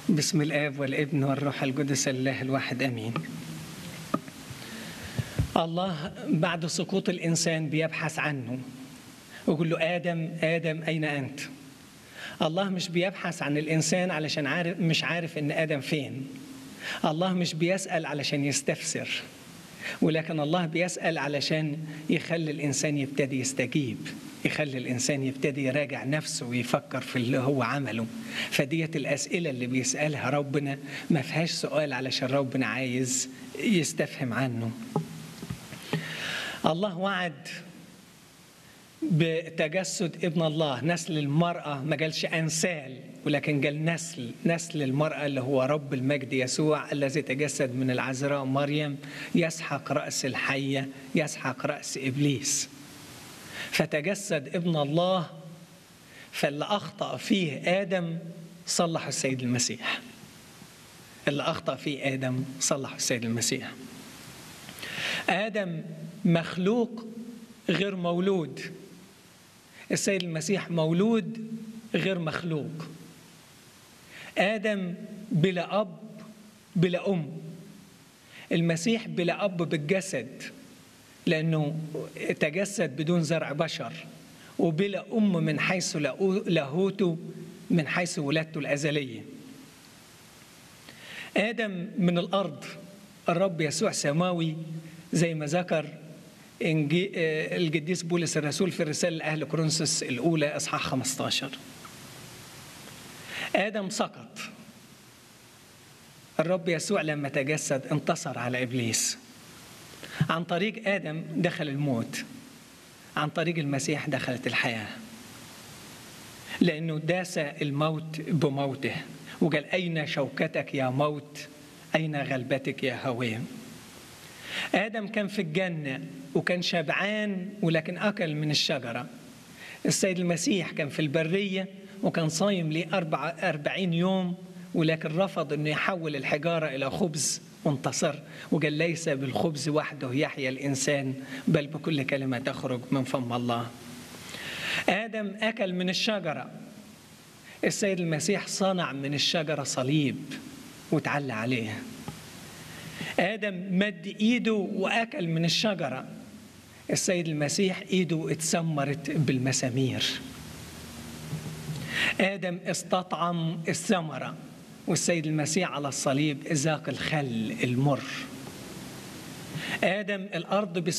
بسم الآب والابن والروح القدس الله الواحد أمين الله بعد سقوط الإنسان بيبحث عنه ويقول له آدم آدم أين أنت الله مش بيبحث عن الإنسان علشان عارف مش عارف إن آدم فين الله مش بيسأل علشان يستفسر ولكن الله بيسأل علشان يخلي الإنسان يبتدي يستجيب يخلي الإنسان يبتدي يراجع نفسه ويفكر في اللي هو عمله فديت الأسئلة اللي بيسألها ربنا ما فيهاش سؤال علشان ربنا عايز يستفهم عنه الله وعد بتجسد ابن الله نسل المرأة ما قالش أنسال ولكن قال نسل نسل المرأة اللي هو رب المجد يسوع الذي تجسد من العذراء مريم يسحق رأس الحية يسحق رأس إبليس فتجسد ابن الله فاللي أخطأ فيه آدم صلح السيد المسيح اللي أخطأ فيه آدم صلح السيد المسيح آدم مخلوق غير مولود السيد المسيح مولود غير مخلوق آدم بلا أب بلا أم المسيح بلا أب بالجسد لأنه تجسد بدون زرع بشر وبلا أم من حيث لاهوته من حيث ولادته الأزلية آدم من الأرض الرب يسوع سماوي زي ما ذكر القديس بولس الرسول في الرسالة لأهل كورنثوس الأولى إصحاح 15 آدم سقط الرب يسوع لما تجسد انتصر على إبليس عن طريق آدم دخل الموت عن طريق المسيح دخلت الحياة لأنه داس الموت بموته وقال أين شوكتك يا موت أين غلبتك يا هوام آدم كان في الجنة وكان شبعان ولكن أكل من الشجرة السيد المسيح كان في البرية وكان صايم ليه أربع أربعين يوم ولكن رفض أنه يحول الحجارة إلى خبز وانتصر وقال ليس بالخبز وحده يحيا الإنسان بل بكل كلمة تخرج من فم الله آدم أكل من الشجرة السيد المسيح صنع من الشجرة صليب وتعلى عليه آدم مد إيده وأكل من الشجرة السيد المسيح إيده اتسمرت بالمسامير آدم استطعم الثمرة والسيد المسيح على الصليب ذاق الخل المر آدم الأرض